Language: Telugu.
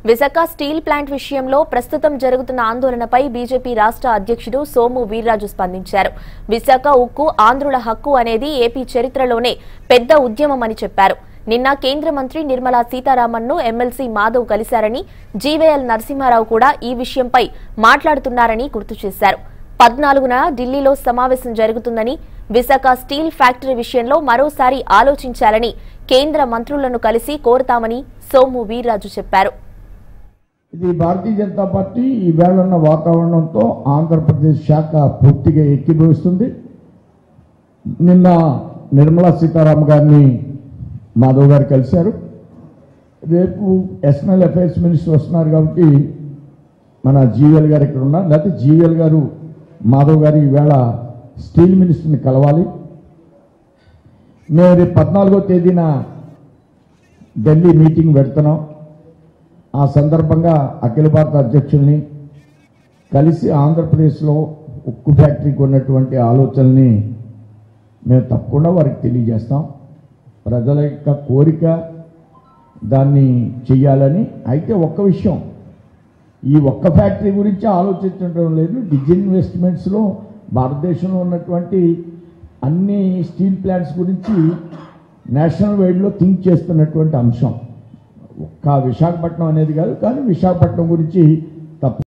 విశాఖ స్టీల్ ప్లాంట్ విషయంలో ప్రస్తుతం జరుగుతున్న ఆందోళనపై బీజేపీ రాష్ట్ర అధ్యక్షుడు సోము వీర్రాజు స్పందించారు విశాఖ ఉక్కు ఆంధ్రుల హక్కు అనేది ఏపీ చరిత్రలోనే పెద్ద ఉద్యమమని చెప్పారు నిన్న కేంద్ర మంత్రి నిర్మలా సీతారామన్ ను ఎమ్మెల్సీ మాధవ్ కలిశారని జీవీఎల్ నరసింహారావు కూడా ఈ విషయంపై మాట్లాడుతున్నారని గుర్తు చేశారు పద్నాలుగున ఢిల్లీలో సమావేశం జరుగుతుందని విశాఖ స్టీల్ ఫ్యాక్టరీ విషయంలో మరోసారి ఆలోచించాలని కేంద్ర మంత్రులను కలిసి కోరతామని సోము వీర్రాజు చెప్పారు ఇది భారతీయ జనతా పార్టీ ఈవేళ ఉన్న వాతావరణంతో ఆంధ్రప్రదేశ్ శాఖ పూర్తిగా ఎక్కిభవిస్తుంది నిన్న నిర్మలా సీతారాం గారిని మాధవ్ గారు కలిశారు రేపు ఎక్స్టర్నల్ అఫైర్స్ మినిస్టర్ వస్తున్నారు కాబట్టి మన జీవీఎల్ గారు ఇక్కడ ఉన్నారు లేకపోతే జీవీఎల్ గారు మాధవ్ గారు ఈవేళ స్టీల్ మినిస్టర్ని కలవాలి మేము రేపు పద్నాలుగో తేదీన ఢిల్లీ మీటింగ్ పెడుతున్నాం ఆ సందర్భంగా అఖిల భారత అధ్యక్షుల్ని కలిసి ఆంధ్రప్రదేశ్లో ఉక్కు ఫ్యాక్టరీకి ఉన్నటువంటి ఆలోచనల్ని మేము తప్పకుండా వారికి తెలియజేస్తాం ప్రజల యొక్క కోరిక దాన్ని చెయ్యాలని అయితే ఒక్క విషయం ఈ ఒక్క ఫ్యాక్టరీ గురించి ఆలోచించడం లేదు డిజిన్వెస్ట్మెంట్స్లో భారతదేశంలో ఉన్నటువంటి అన్ని స్టీల్ ప్లాంట్స్ గురించి నేషనల్ వైడ్లో థింక్ చేస్తున్నటువంటి అంశం ఒక్క విశాఖపట్నం అనేది కాదు కానీ విశాఖపట్నం గురించి తప్ప